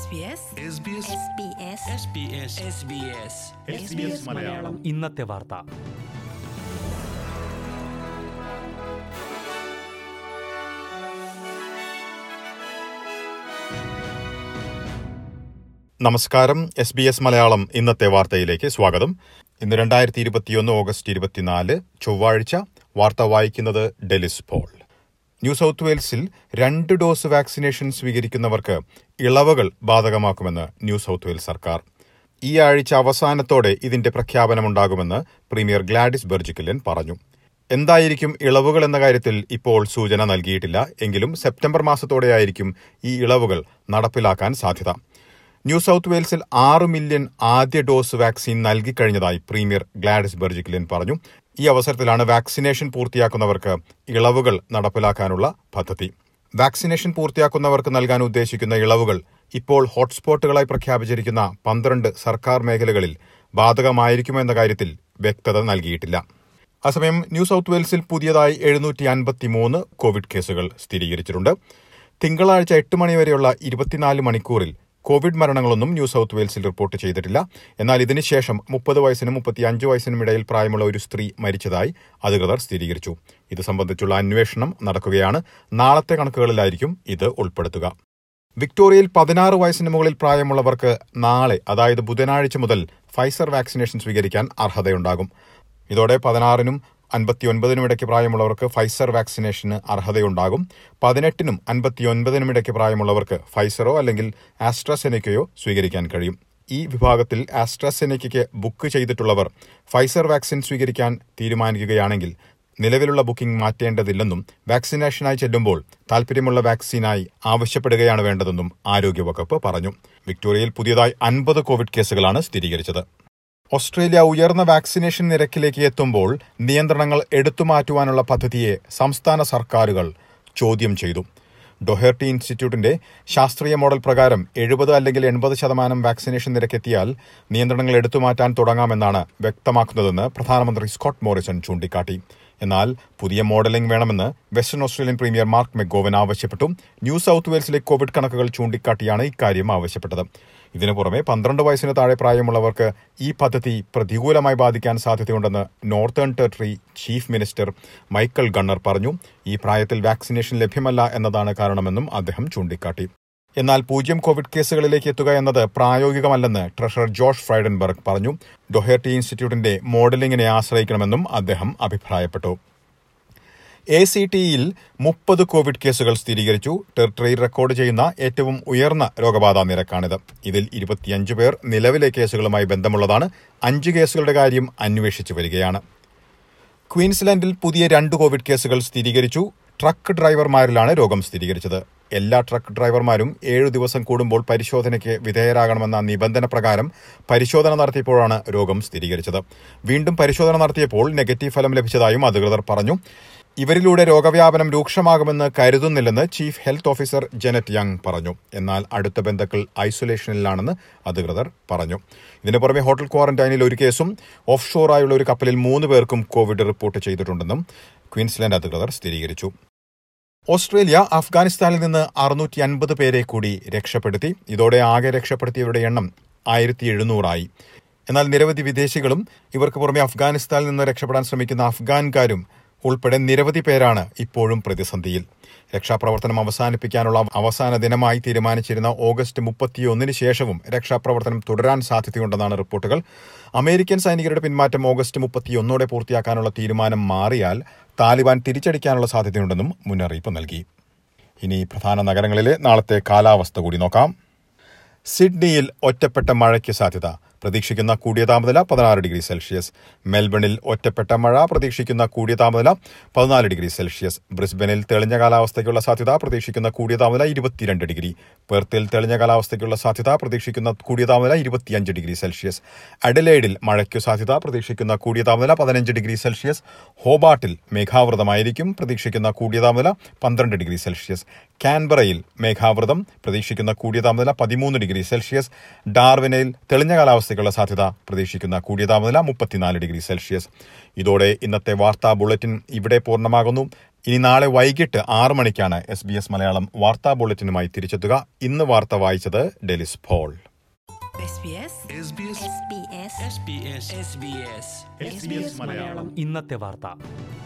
മലയാളം ഇന്നത്തെ വാർത്ത നമസ്കാരം എസ് ബി എസ് മലയാളം ഇന്നത്തെ വാർത്തയിലേക്ക് സ്വാഗതം ഇന്ന് രണ്ടായിരത്തി ഇരുപത്തിയൊന്ന് ഓഗസ്റ്റ് ഇരുപത്തിനാല് ചൊവ്വാഴ്ച വാർത്ത വായിക്കുന്നത് ഡെലിസ് പോൾ ന്യൂ സൌത്ത് വെയിൽസിൽ രണ്ട് ഡോസ് വാക്സിനേഷൻ സ്വീകരിക്കുന്നവർക്ക് ഇളവുകൾ ബാധകമാക്കുമെന്ന് ന്യൂ സൌത്ത് വെയിൽസ് സർക്കാർ ഈ ആഴ്ച അവസാനത്തോടെ ഇതിന്റെ പ്രഖ്യാപനമുണ്ടാകുമെന്ന് പ്രീമിയർ ഗ്ലാഡിസ് ബെർജിക്കില്ലൻ പറഞ്ഞു എന്തായിരിക്കും ഇളവുകൾ എന്ന കാര്യത്തിൽ ഇപ്പോൾ സൂചന നൽകിയിട്ടില്ല എങ്കിലും സെപ്റ്റംബർ മാസത്തോടെയായിരിക്കും ഈ ഇളവുകൾ നടപ്പിലാക്കാൻ സാധ്യത ന്യൂ സൌത്ത് വെയിൽസിൽ ആറ് മില്യൺ ആദ്യ ഡോസ് വാക്സിൻ നൽകിക്കഴിഞ്ഞതായി പ്രീമിയർ ഗ്ലാഡിസ് ബെർജിക്ലിൻ പറഞ്ഞു ഈ അവസരത്തിലാണ് വാക്സിനേഷൻ പൂർത്തിയാക്കുന്നവർക്ക് ഇളവുകൾ നടപ്പിലാക്കാനുള്ള പദ്ധതി വാക്സിനേഷൻ പൂർത്തിയാക്കുന്നവർക്ക് നൽകാൻ ഉദ്ദേശിക്കുന്ന ഇളവുകൾ ഇപ്പോൾ ഹോട്ട്സ്പോട്ടുകളായി പ്രഖ്യാപിച്ചിരിക്കുന്ന പന്ത്രണ്ട് സർക്കാർ മേഖലകളിൽ ബാധകമായിരിക്കുമെന്ന കാര്യത്തിൽ വ്യക്തത നൽകിയിട്ടില്ല അസമയം ന്യൂ സൌത്ത് വെയിൽസിൽ പുതിയതായി എഴുന്നൂറ്റി അൻപത്തിമൂന്ന് കോവിഡ് കേസുകൾ സ്ഥിരീകരിച്ചിട്ടുണ്ട് തിങ്കളാഴ്ച എട്ട് മണിവരെയുള്ള ഇരുപത്തിനാല് മണിക്കൂറിൽ കോവിഡ് മരണങ്ങളൊന്നും ന്യൂ സൌത്ത് വെയിൽസിൽ റിപ്പോർട്ട് ചെയ്തിട്ടില്ല എന്നാൽ ഇതിനുശേഷം മുപ്പത് വയസ്സിനും മുപ്പത്തിയഞ്ച് വയസ്സിനും ഇടയിൽ പ്രായമുള്ള ഒരു സ്ത്രീ മരിച്ചതായി അധികൃതർ സ്ഥിരീകരിച്ചു ഇത് സംബന്ധിച്ചുള്ള അന്വേഷണം നടക്കുകയാണ് നാളത്തെ കണക്കുകളിലായിരിക്കും ഇത് ഉൾപ്പെടുത്തുക വിക്ടോറിയയിൽ പതിനാറ് വയസ്സിന് മുകളിൽ പ്രായമുള്ളവർക്ക് നാളെ അതായത് ബുധനാഴ്ച മുതൽ ഫൈസർ വാക്സിനേഷൻ സ്വീകരിക്കാൻ അർഹതയുണ്ടാകും ഇതോടെ പതിനാറിനും അൻപത്തിയൊൻപതിനും ഇടയ്ക്ക് പ്രായമുള്ളവർക്ക് ഫൈസർ വാക്സിനേഷന് അർഹതയുണ്ടാകും പതിനെട്ടിനും അൻപത്തിയൊൻപതിനും ഇടയ്ക്ക് പ്രായമുള്ളവർക്ക് ഫൈസറോ അല്ലെങ്കിൽ ആസ്ട്രസെനയ്ക്കയോ സ്വീകരിക്കാൻ കഴിയും ഈ വിഭാഗത്തിൽ ആസ്ട്രസെനയ്ക്ക് ബുക്ക് ചെയ്തിട്ടുള്ളവർ ഫൈസർ വാക്സിൻ സ്വീകരിക്കാൻ തീരുമാനിക്കുകയാണെങ്കിൽ നിലവിലുള്ള ബുക്കിംഗ് മാറ്റേണ്ടതില്ലെന്നും വാക്സിനേഷനായി ചെല്ലുമ്പോൾ താൽപര്യമുള്ള വാക്സിനായി ആവശ്യപ്പെടുകയാണ് വേണ്ടതെന്നും ആരോഗ്യവകുപ്പ് പറഞ്ഞു വിക്ടോറിയയിൽ പുതിയതായി അൻപത് കോവിഡ് കേസുകളാണ് സ്ഥിരീകരിച്ചത് ഓസ്ട്രേലിയ ഉയർന്ന വാക്സിനേഷൻ നിരക്കിലേക്ക് എത്തുമ്പോൾ നിയന്ത്രണങ്ങൾ എടുത്തുമാറ്റുവാനുള്ള പദ്ധതിയെ സംസ്ഥാന സർക്കാരുകൾ ചോദ്യം ചെയ്തു ഡൊഹേർട്ടി ഇൻസ്റ്റിറ്റ്യൂട്ടിന്റെ ശാസ്ത്രീയ മോഡൽ പ്രകാരം എഴുപത് അല്ലെങ്കിൽ എൺപത് ശതമാനം വാക്സിനേഷൻ നിരക്കെത്തിയാൽ നിയന്ത്രണങ്ങൾ എടുത്തുമാറ്റാൻ തുടങ്ങാമെന്നാണ് വ്യക്തമാക്കുന്നതെന്ന് പ്രധാനമന്ത്രി സ്കോട്ട് മോറിസൺ ചൂണ്ടിക്കാട്ടി എന്നാൽ പുതിയ മോഡലിംഗ് വേണമെന്ന് western Australian premier Mark McGowan ആവശ്യപ്പെട്ടു ന്യൂ സൌത്ത് വെയിൽസിലെ കോവിഡ് കണക്കുകൾ ചൂണ്ടിക്കാട്ടിയാണ് ഇക്കാര്യം ആവശ്യപ്പെട്ടത് ഇതിനു പുറമെ പന്ത്രണ്ട് വയസ്സിന് താഴെ പ്രായമുള്ളവർക്ക് ഈ പദ്ധതി പ്രതികൂലമായി ബാധിക്കാൻ സാധ്യതയുണ്ടെന്ന് northern territory chief minister Michael Gunner പറഞ്ഞു ഈ പ്രായത്തിൽ വാക്സിനേഷൻ ലഭ്യമല്ല എന്നതാണ് കാരണമെന്നും അദ്ദേഹം ചൂണ്ടിക്കാട്ടി എന്നാൽ പൂജ്യം കോവിഡ് കേസുകളിലേക്ക് എത്തുക എന്നത് പ്രായോഗികമല്ലെന്ന് ട്രഷറർ ജോഷ് ഫ്രൈഡൻബർഗ് പറഞ്ഞു ഡൊഹേർട്ടി ഇൻസ്റ്റിറ്റ്യൂട്ടിന്റെ മോഡലിംഗിനെ ആശ്രയിക്കണമെന്നും അദ്ദേഹം അഭിപ്രായപ്പെട്ടു എ സി ടിയിൽ മുപ്പത് കോവിഡ് കേസുകൾ സ്ഥിരീകരിച്ചു ടെറിട്ടറിയിൽ റെക്കോർഡ് ചെയ്യുന്ന ഏറ്റവും ഉയർന്ന രോഗബാധാ നിരക്കാണിത് ഇതിൽ ഇരുപത്തിയഞ്ച് പേർ നിലവിലെ കേസുകളുമായി ബന്ധമുള്ളതാണ് അഞ്ച് കേസുകളുടെ കാര്യം അന്വേഷിച്ചു വരികയാണ് ക്വീൻസ്ലാൻഡിൽ പുതിയ രണ്ട് കോവിഡ് കേസുകൾ സ്ഥിരീകരിച്ചു ട്രക്ക് ഡ്രൈവർമാരിലാണ് രോഗം സ്ഥിരീകരിച്ചത് എല്ലാ ട്രക്ക് ഡ്രൈവർമാരും ഏഴു ദിവസം കൂടുമ്പോൾ പരിശോധനയ്ക്ക് വിധേയരാകണമെന്ന നിബന്ധന പ്രകാരം പരിശോധന നടത്തിയപ്പോഴാണ് രോഗം സ്ഥിരീകരിച്ചത് വീണ്ടും പരിശോധന നടത്തിയപ്പോൾ നെഗറ്റീവ് ഫലം ലഭിച്ചതായും അധികൃതർ പറഞ്ഞു ഇവരിലൂടെ രോഗവ്യാപനം രൂക്ഷമാകുമെന്ന് കരുതുന്നില്ലെന്ന് chief health officer Jeannette Young പറഞ്ഞു എന്നാൽ അടുത്ത ബന്ധുക്കൾ ഐസൊലേഷനിലാണെന്ന് അധികൃതർ പറഞ്ഞു ഇതിനു പുറമെ ഹോട്ടൽ ക്വാറന്റൈനിൽ ഒരു കേസും ഓഫ് ഷോറായുള്ള ഒരു കപ്പലിൽ മൂന്ന് പേർക്കും കോവിഡ് റിപ്പോർട്ട് ചെയ്തിട്ടുണ്ടെന്നും ക്വീൻസ്ലാൻഡ് അധികൃതർ സ്ഥിരീകരിച്ചു ഓസ്ട്രേലിയ അഫ്ഗാനിസ്ഥാനിൽ നിന്ന് അറുന്നൂറ്റി അൻപത് പേരെ കൂടി രക്ഷപ്പെടുത്തി ഇതോടെ ആകെ രക്ഷപ്പെടുത്തിയവരുടെ എണ്ണം ആയിരത്തി എഴുന്നൂറായി എന്നാൽ നിരവധി വിദേശികളും ഇവർക്ക് പുറമെ അഫ്ഗാനിസ്ഥാനിൽ നിന്ന് രക്ഷപ്പെടാൻ ശ്രമിക്കുന്ന അഫ്ഗാൻകാരും ഉൾപ്പെടെ നിരവധി പേരാണ് ഇപ്പോഴും പ്രതിസന്ധിയിൽ രക്ഷാപ്രവർത്തനം അവസാനിപ്പിക്കാനുള്ള അവസാന ദിനമായി തീരുമാനിച്ചിരുന്ന ഓഗസ്റ്റ് മുപ്പത്തിയൊന്നിന് ശേഷവും രക്ഷാപ്രവർത്തനം തുടരാൻ സാധ്യതയുണ്ടെന്നാണ് റിപ്പോർട്ടുകൾ അമേരിക്കൻ സൈനികരുടെ പിന്മാറ്റം ഓഗസ്റ്റ് മുപ്പത്തിയൊന്നോടെ പൂർത്തിയാക്കാനുള്ള തീരുമാനം മാറിയാൽ താലിബാൻ തിരിച്ചടിക്കാനുള്ള സാധ്യതയുണ്ടെന്നും മുന്നറിയിപ്പ് നൽകി ഇനി പ്രധാന നഗരങ്ങളിലെ നാളത്തെ കാലാവസ്ഥ കൂടി നോക്കാം സിഡ്നിയിൽ ഒറ്റപ്പെട്ട മഴയ്ക്ക് സാധ്യത പ്രതീക്ഷിക്കുന്ന കൂടിയ താപനില പതിനാറ് ഡിഗ്രി സെൽഷ്യസ് മെൽബണിൽ ഒറ്റപ്പെട്ട മഴ പ്രതീക്ഷിക്കുന്ന കൂടിയ താപനില പതിനാല് ഡിഗ്രി സെൽഷ്യസ് ബ്രിസ്ബനിൽ തെളിഞ്ഞ കാലാവസ്ഥയ്ക്കുള്ള സാധ്യത പ്രതീക്ഷിക്കുന്ന കൂടിയ താപനില ഇരുപത്തിരണ്ട് ഡിഗ്രി പെർത്തിൽ തെളിഞ്ഞ കാലാവസ്ഥയ്ക്കുള്ള സാധ്യത പ്രതീക്ഷിക്കുന്ന കൂടിയ താപനില ഇരുപത്തിയഞ്ച് ഡിഗ്രി സെൽഷ്യസ് അഡലേഡിൽ മഴയ്ക്കു സാധ്യത പ്രതീക്ഷിക്കുന്ന കൂടിയ താപനില പതിനഞ്ച് ഡിഗ്രി സെൽഷ്യസ് ഹോബാട്ടിൽ മേഘാവൃതമായിരിക്കും പ്രതീക്ഷിക്കുന്ന കൂടിയ താപനില പന്ത്രണ്ട് ഡിഗ്രി സെൽഷ്യസ് കാൻബറയിൽ മേഘാവൃതം പ്രതീക്ഷിക്കുന്ന കൂടിയ താപനില പതിമൂന്ന് ഡിഗ്രി സെൽഷ്യസ് ഡാർവിനയിൽ തെളിഞ്ഞ കാലാവസ്ഥയ്ക്കുള്ള സാധ്യത പ്രതീക്ഷിക്കുന്ന കൂടിയ താപനില മുപ്പത്തിനാല് ഡിഗ്രി സെൽഷ്യസ് ഇതോടെ ഇന്നത്തെ വാർത്താ ബുള്ളറ്റിൻ ഇവിടെ പൂർണ്ണമാകുന്നു ഇനി നാളെ വൈകിട്ട് ആറ് മണിക്കാണ് എസ് ബി എസ് മലയാളം വാർത്താ ബുള്ളറ്റിനുമായി തിരിച്ചെത്തുക ഇന്ന് വാർത്ത വായിച്ചത് Delis Paul SBS SBS SBS SBS Malayalam ഇന്നത്തെ വാർത്ത